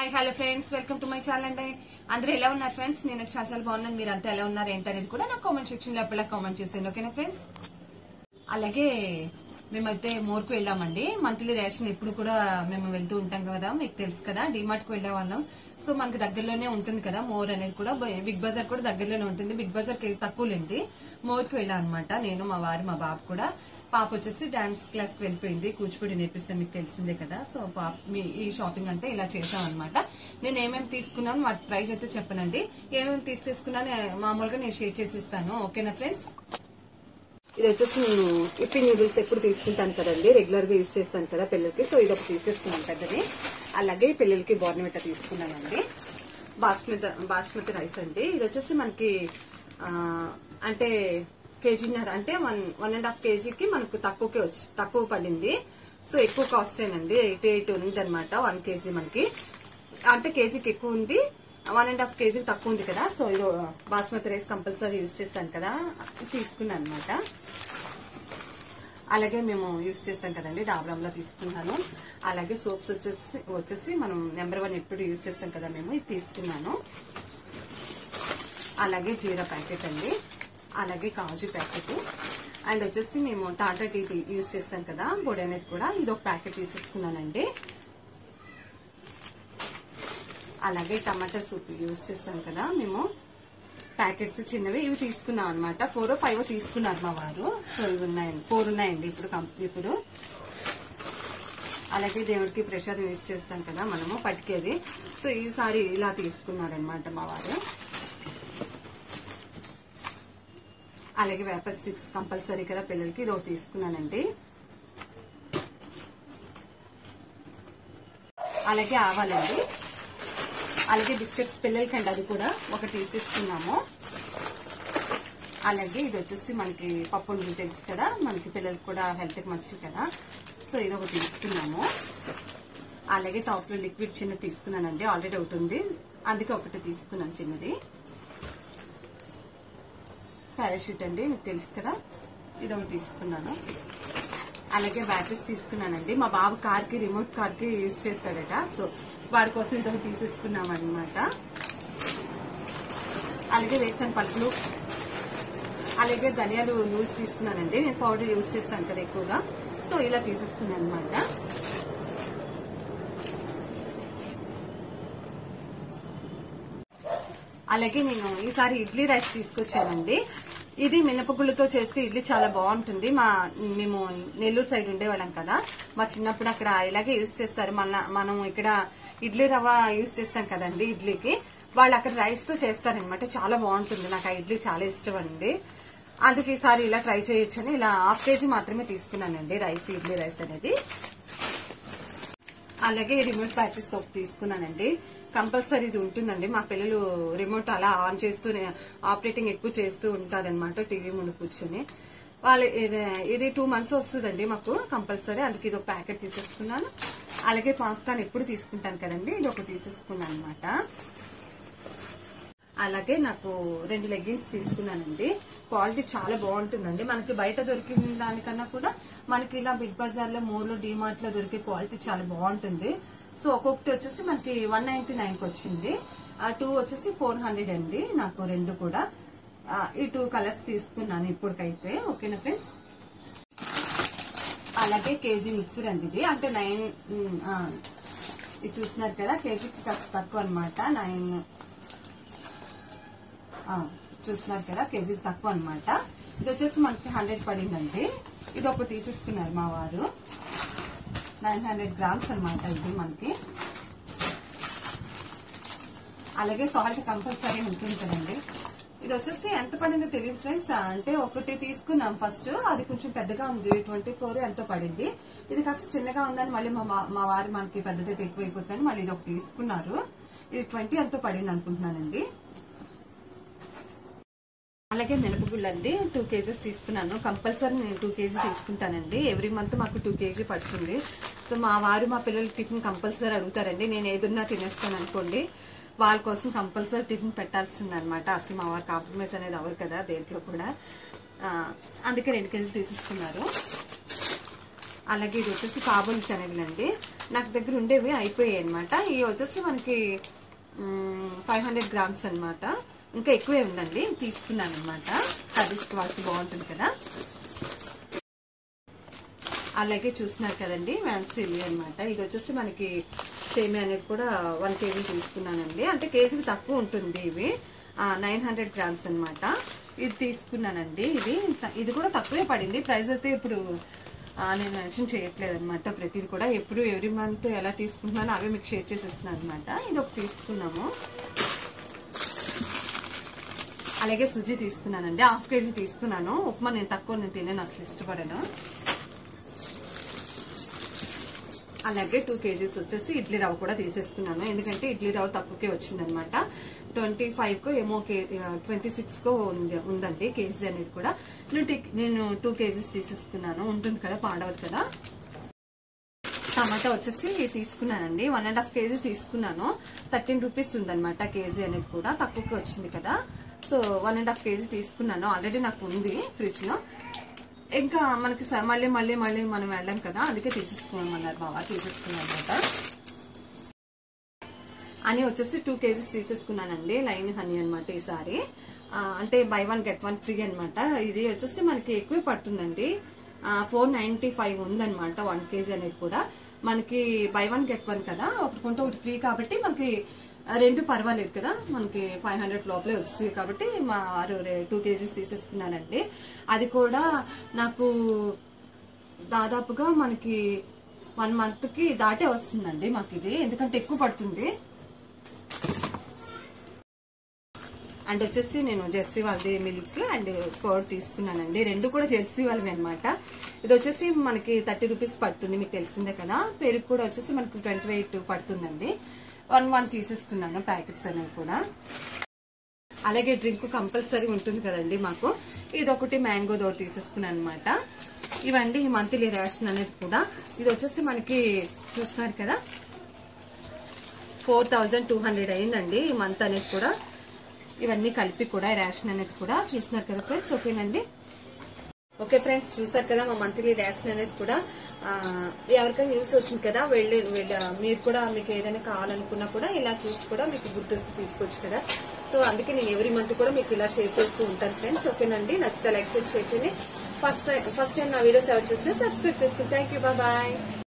hi hello friends welcome to my channel అండి అందరూ ఎలా ఉన్నారు ఫ్రెండ్స్ నేను చాలా చాలా బాగున్నాను మీరు అంతా ఎలా ఉన్నారు ఏంటనేది కూడా నాకు కామెంట్ సెక్షన్ లో ఎప్పుడైనా కామెంట్ చేసేయండి ఓకేనా ఫ్రెండ్స్ అలాగే మేమైతే మోర్కు వెళ్ళామండి మంత్లీ రేషన్ ఎప్పుడు కూడా మేము వెళ్తూ ఉంటాం కదా మీకు తెలుసు కదా డిమార్ట్ కు వెళ్ళే వాళ్ళం సో మనకి దగ్గరలోనే ఉంటుంది కదా మోర్ అనేది కూడా బిగ్ బజార్ కూడా దగ్గరలోనే ఉంటుంది బిగ్ బజార్ కి తక్కువలేండి మోర్కి వెళ్ళాం అనమాట నేను మా వారు మా బాబు కూడా పాప వచ్చేసి డాన్స్ క్లాస్ కి వెళ్ళిపోయింది కూచిపూడి నేర్పిస్తాం మీకు తెలిసిందే కదా సో పాప మీ ఈ షాపింగ్ అంటే ఇలా చేసాం అనమాట నేను ఏమేమి తీసుకున్నాను వాటి ప్రైస్ అయితే చెప్పనండి ఏమేమి తీసేసుకున్నాను మామూలుగా నేను షేర్ చేసి ఇస్తాను ఓకేనా ఫ్రెండ్స్ ఇది వచ్చేసి నేను ఇప్పి నూడిల్స్ ఎప్పుడు తీసుకుంటాను కదండి రెగ్యులర్ గా యూజ్ చేస్తాను కదా పిల్లలకి సో ఇది ఒకటి తీసేసుకున్నాను పెద్దది అలాగే పిల్లలకి బోర్నమిట తీసుకున్నానండి బాస్మతి బాస్మతి రైస్ అండి ఇది వచ్చేసి మనకి ఆ, అంటే కేజీన్నర అంటే వన్ వన్ అండ్ హాఫ్ కేజీకి మనకు తక్కువకే వచ్చి తక్కువ పడింది సో ఎక్కువ కాస్ట్ ఏనండి ఎయిట్ ఎయిట్ ఉంది అనమాట వన్ కేజీ మనకి అంటే కేజీకి ఎక్కువ ఉంది వన్ అండ్ హాఫ్ కేజీ తక్కువ ఉంది కదా సో ఇది బాస్మతి రైస్ కంపల్సరీ యూజ్ చేస్తాను కదా తీసుకున్నాను అనమాట అలాగే మేము యూజ్ చేస్తాం కదండి డాబరంలో తీసుకున్నాను అలాగే సోప్స్ వచ్చేసి వచ్చేసి మనం నెంబర్ వన్ ఎప్పుడు యూజ్ చేస్తాం కదా మేము ఇది తీసుకున్నాను అలాగే జీరా ప్యాకెట్ అండి అలాగే కాజు ప్యాకెట్ అండ్ వచ్చేసి మేము టాటా టీ యూజ్ చేస్తాం కదా పొడి అనేది కూడా ఇది ఒక ప్యాకెట్ తీసేసుకున్నానండి అలాగే టమాటా సూప్ యూజ్ చేస్తాం కదా మేము ప్యాకెట్స్ చిన్నవి ఇవి తీసుకున్నాం అనమాట ఫోర్ ఫైవ్ తీసుకున్నారు మా వారు సో ఇవి ఉన్నాయండి ఫోర్ ఉన్నాయండి ఇప్పుడు కం- ఇప్పుడు అలాగే దేవుడికి ప్రసాదం యూజ్ చేస్తాం కదా మనము పట్టుకేది సో ఈసారి ఇలా తీసుకున్నారనమాట మా వారు అలాగే వేపర్ స్టిక్స్ కంపల్సరీ కదా పిల్లలకి ఇది ఒకటి తీసుకున్నానండి అలాగే ఆవాలండి అలాగే బిస్కెట్స్ పిల్లలకండి అది కూడా ఒకటి తీసేసుకున్నాము అలాగే ఇది వచ్చేసి మనకి పప్పు ఉండలు తెలుసు కదా మనకి పిల్లలకి కూడా హెల్త్ కి మంచిది కదా సో ఇది ఒకటి తీసుకున్నాము అలాగే టాప్ లో లిక్విడ్ చిన్నది తీసుకున్నానండి ఆల్రెడీ ఒకటి ఉంది అందుకే ఒకటి తీసుకున్నాను చిన్నది పారాషూట్ అండి మీకు తెలుసు కదా ఇది ఒకటి తీసుకున్నాను అలాగే బ్యాటరీస్ తీసుకున్నానండి మా బాబు కార్ కి రిమోట్ కార్ కి యూజ్ చేస్తాడట సో వాడి కోసం ఇది ఒకటి తీసేసుకున్నాం అనమాట అలాగే వేసిన పలుకులు అలాగే ధనియాలు లూజ్ తీసుకున్నానండి నేను పౌడర్ యూజ్ చేస్తాను కదా ఎక్కువగా సో ఇలా తీసేసుకున్నాను అనమాట అలాగే నేను ఈసారి ఇడ్లీ రైస్ తీసుకొచ్చానండి ఇది మినపగుళ్ళతో చేస్తే ఇడ్లీ చాలా బాగుంటుంది మా మేము నెల్లూరు సైడ్ ఉండేవాళ్ళం కదా మా చిన్నప్పుడు అక్కడ ఇలాగే యూజ్ చేస్తారు మన మనం ఇక్కడ ఇడ్లీ రవ్వ యూజ్ చేస్తాం కదండి ఇడ్లీకి వాళ్ళు అక్కడ రైస్ తో చేస్తారనమాట చాలా బాగుంటుంది నాకు ఆ ఇడ్లీ చాలా ఇష్టం అండి అందుకే ఈసారి ఇలా ట్రై చేయొచ్చని ఇలా హాఫ్ కేజీ మాత్రమే తీసుకున్నానండి రైస్ ఇడ్లీ రైస్ అనేది అలాగే రిమోట్ బ్యాటరీస్ ఒకటి తీసుకున్నానండి కంపల్సరీ ఇది ఉంటుందండి మా పిల్లలు రిమోట్ అలా ఆన్ చేస్తూ ఆపరేటింగ్ ఎక్కువ చేస్తూ ఉంటారనమాట టీవీ ముందు కూర్చొని వాళ్ళు ఇది- ఇది టూ మంత్స్ వస్తుందండి మాకు కంపల్సరీ అందుకే ఇది ఒక ప్యాకెట్ తీసేసుకున్నాను అలాగే పాప్కార్న్ ఎప్పుడు తీసుకుంటాను కదండి ఇది ఒకటి తీసేసుకున్నాను అనమాట అలాగే నాకు రెండు లెగ్గిన్స్ తీసుకున్నానండి క్వాలిటీ చాలా బాగుంటుందండి మనకి బయట దొరికిన దానికన్నా కూడా మనకి ఇలా బిగ్ బజార్ లో మోర్ లో డిమార్ట్ లో దొరికే క్వాలిటీ చాలా బాగుంటుంది సో ఒక్కొక్కటి వచ్చేసి మనకి వన్ నైన్టీ నైన్ కి వచ్చింది ఆ టూ వచ్చేసి ఫోర్ హండ్రెడ్ అండి నాకు రెండు కూడా ఆ, ఈ టూ కలర్స్ తీసుకున్నాను ఇప్పటికైతే ఓకేనా ఫ్రెండ్స్ అలాగే కేజీ మిక్సర్ అండి ఇది అంటే నైన్ ఉమ్, ఆ, ఇది చూస్తున్నారు కదా కేజీకి కాస్త తక్కువ అనమాట నైన్ ఆ, చూస్తున్నారు కదా కేజీకి తక్కువ అనమాట ఇది వచ్చేసి మనకి హండ్రెడ్ పడిందండి ఇది ఒకటి తీసేసుకున్నారు మా వారు నైన్ హండ్రెడ్ గ్రామ్స్ అనమాట ఇది మనకి అలాగే సాల్ట్ కంపల్సరీ ఉంటుంది కదండి ఇది వచ్చేసి ఎంత పడిందో తెలియదు ఫ్రెండ్స్ అంటే ఒకటి తీసుకున్నాం ఫస్ట్ అది కొంచెం పెద్దగా ఉంది ట్వంటీ ఫోర్ ఎంతో పడింది ఇది కాస్త చిన్నగా ఉందని మళ్ళీ మా మా- మా వారు మనకి పెద్దదైతే ఎక్కువైపోతుందని మళ్ళీ ఇది ఒకటి తీసుకున్నారు ఇది ట్వంటీ ఎంతో పడింది అనుకుంటున్నానండి అలాగే మినపగుళ్ళు అండి టూ కేజీస్ తీసుకున్నాను కంపల్సరీ నేను టూ కేజీ తీసుకుంటానండి ఎవ్రీ మంత్ మాకు టూ కేజీ పడుతుంది సో మా వారు మా పిల్లలు టిఫిన్ కంపల్సరీ అడుగుతారండి నేను ఏదున్నా తినేస్తాను అనుకోండి వాళ్ళ కోసం కంపల్సరీ టిఫిన్ పెట్టాల్సింది అనమాట అసలు మా వారు కాంప్రమైజ్ అనేది అవరు కదా దేంట్లో కూడా ఆ, అందుకే రెండు కేజీలు తీసేసుకున్నారు అలాగే ఇది వచ్చేసి కాబోలి శనగలండి నాకు దగ్గర ఉండేవి అయిపోయాయి అనమాట ఇవి వచ్చేసి మనకి ఫైవ్ హండ్రెడ్ గ్రామ్స్ అనమాట ఇంకా ఎక్కువే ఉందండి తీసుకున్నాను అనమాట కర్రీస్కి వాళ్ళకి బాగుంటుంది కదా అలాగే చూస్తున్నారు కదండి వ్యాన్సిలి అనమాట ఇది వచ్చేసి మనకి సేమియా అనేది కూడా వన్ కేజీ తీసుకున్నానండి అంటే కేజీకి తక్కువ ఉంటుంది ఇవి నైన్ హండ్రెడ్ గ్రామ్స్ అనమాట ఇది తీసుకున్నానండి ఇది ఇది కూడా తక్కువే పడింది ప్రైస్ అయితే ఇప్పుడు ఆ, నేను మెన్షన్ చేయట్లేదు అనమాట ప్రతిది కూడా ఎప్పుడు ఎవ్రీ మంత్ ఎలా తీసుకుంటున్నానో అవే మీకు షేర్ చేసేస్తున్నాను అనమాట ఇది ఒకటి తీసుకున్నాము అలాగే సుజీ తీసుకున్నానండి హాఫ్ కేజీ తీసుకున్నాను ఉప్మా నేను తక్కువ నేను తినే అసలు ఇష్టపడను అలాగే టూ కేజీస్ వచ్చేసి ఇడ్లీ రవ్వ కూడా తీసేసుకున్నాను ఎందుకంటే ఇడ్లీ రవ్వ తక్కువకే వచ్చిందనమాట ట్వంటీ ఫైవ్ కో ఏమో ట్వంటీ సిక్స్ కో ఉంది ఉందండి కేజీ అనేది కూడా నేను టి- నేను టూ కేజీస్ తీసేసుకున్నాను ఉంటుంది కదా పాడవదు కదా టమాటా వచ్చేసి తీసుకున్నానండి వన్ అండ్ హాఫ్ కేజీ తీసుకున్నాను థర్టీన్ రూపీస్ ఉందన్నమాట కేజీ అనేది కూడా తక్కువకి వచ్చింది కదా so one and half kg తీసుకున్నాను ఆల్రెడీ నాకు ఉంది ఫ్రిడ్జ్ లో ఇంకా మనకి స- మళ్ళీ మళ్ళీ మళ్ళీ మనం వెళ్ళాం కదా అందుకే తీసేసుకోమన్నారు బాబా తీసేసుకున్నాను అనమాట అని వచ్చేసి టూ కేజీస్ తీసేసుకున్నానండి లైన్ హనీ అనమాట ఈసారి ఆ, అంటే buy one get one free అనమాట ఇది వచ్చేసి మనకి ఎక్కువ పడుతుందండి ఫోర్ నైన్టీ ఫైవ్ ఉందన్నమాట వన్ కేజీ అనేది కూడా మనకి బై వన్ గెట్ వన్ కదా ఒకటి కొంటే ఒకటి ఫ్రీ కాబట్టి మనకి రెండు పర్వాలేదు కదా మనకి ఫైవ్ హండ్రెడ్ లోపలే వచ్చింది కాబట్టి మా వారు టూ కేజీస్ తీసేసుకున్నానండి అది కూడా నాకు దాదాపుగా మనకి వన్ మంత్ కి దాటే వస్తుందండి మాకు ఇది ఎందుకంటే ఎక్కువ పడుతుంది అండ్ వచ్చేసి నేను జెర్సీ వాళ్ళది మిల్క్ అండ్ కర్డ్ తీసుకున్నానండి రెండు కూడా జెర్సీ వాళ్ళవి అనమాట ఇది వచ్చేసి మనకి థర్టీ రూపీస్ పడుతుంది మీకు తెలిసిందే కదా పెరుగు కూడా వచ్చేసి మనకి ట్వంటీ ఎయిట్ పడుతుందండి వన్ వన్ తీసేసుకున్నాను ప్యాకెట్స్ అనేవి కూడా అలాగే డ్రింక్ కంపల్సరీ ఉంటుంది కదండి మాకు ఇది ఒకటి మ్యాంగో దోడు తీసేసుకున్నాను అనమాట ఇవండి ఈ మంత్లీ రేషన్ అనేది కూడా ఇది వచ్చేసి మనకి చూస్తున్నారు కదా ఫోర్ థౌజండ్ టూ హండ్రెడ్ అయిందండి ఈ మంత్ అనేది కూడా ఇవన్నీ కలిపి కూడా ఈ రేషన్ అనేది కూడా చూస్తున్నారు కదా ఫ్రెండ్స్ ఓకేనండి ఓకే ఫ్రెండ్స్ చూసారు కదా మా మంత్లీ రేషన్ అనేది కూడా ఆ, ఎవరికైనా న్యూస్ వచ్చింది కదా వెళ్ళి వెళ్ళ- మీరు కూడా మీకు ఏదైనా కావాలనుకున్నా కూడా ఇలా చూసి కూడా మీకు గుర్తొస్తే తీసుకోవచ్చు కదా సో అందుకే నేను ఎవరి మంత్ కూడా మీకు ఇలా షేర్ చేస్తూ ఉంటాను ఫ్రెండ్స్ ఓకేనండి నచ్చితే లైక్ చేసి షేర్ చేయండి ఫస్ట్ టైం ఫస్ట్ టైం నా వీడియోస్ ఎవరు చూస్తే సబ్స్క్రైబ్ చేసుకోండి థ్యాంక్ యూ బాయ్